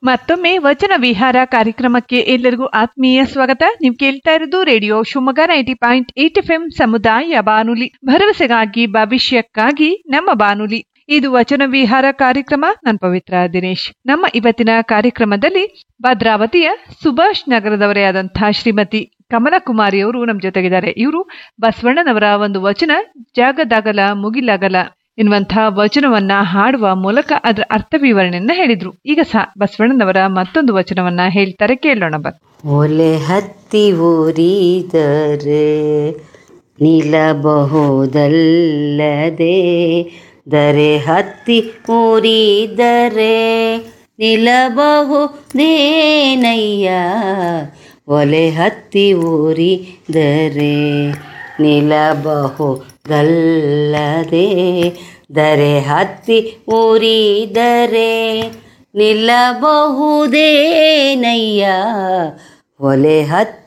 ಮತ್ತೊಮ್ಮೆ ವಚನ ವಿಹಾರ ಕಾರ್ಯಕ್ರಮಕ್ಕೆ ಎಲ್ಲರಿಗೂ ಆತ್ಮೀಯ ಸ್ವಾಗತ ನೀವು ಕೇಳ್ತಾ ಇರೋದು radio Shivamogga ninety point eight F ಸಮುದಾಯ ಬಾನುಲಿ ಭರವಸೆಗಾಗಿ ಭವಿಷ್ಯಕ್ಕಾಗಿ ನಮ್ಮ ಬಾನುಲಿ ಇದು ವಚನ ವಿಹಾರ ಕಾರ್ಯಕ್ರಮ ನಾನು ಪವಿತ್ರ ದಿನೇಶ್ ನಮ್ಮ ಇವತ್ತಿನ ಕಾರ್ಯಕ್ರಮದಲ್ಲಿ ಭದ್ರಾವತಿಯ ಸುಭಾಷ್ ನಗರದವರೇ ಆದಂತಹ ಶ್ರೀಮತಿ ಕಮಲಕುಮಾರಿ ಅವರು ನಮ್ಮ ಜೊತೆಗಿದ್ದಾರೆ ಇವರು ಬಸವಣ್ಣನವರ ಒಂದು ವಚನ ಜಾಗದಾಗಲ ಮುಗಿಲಾಗಲ ಎನ್ನುವಂತಹ ವಚನವನ್ನ ಹಾಡುವ ಮೂಲಕ ಅದರ ಅರ್ಥ ವಿವರಣೆಯನ್ನ ಹೇಳಿದ್ರು ಈಗ ಸಹ ಬಸವಣ್ಣನವರ ಮತ್ತೊಂದು ವಚನವನ್ನ ಹೇಳ್ತಾರೆ ಕೇಳೋಣ ಬರ್ ಒಲೆ ಹತ್ತಿ ಉರಿದರೆ ನಿಲ್ಲಬಹುದಲ್ಲದೆ ದರೆ ಹತ್ತಿ ಉರಿದರೆ ನಿಲ್ಲಬಹುದೇನಯ್ಯ ಒಲೆ ಹತ್ತಿ ಉರಿದರೆ ನಿಲ್ಲಬಹುದಲ್ಲದೆ ದರೆ ಹತ್ತಿ ಉರಿದರೆ ನಿಲ್ಲಬಹುದೇನಯ್ಯ ಒಲೆ ಹತ್ತಿ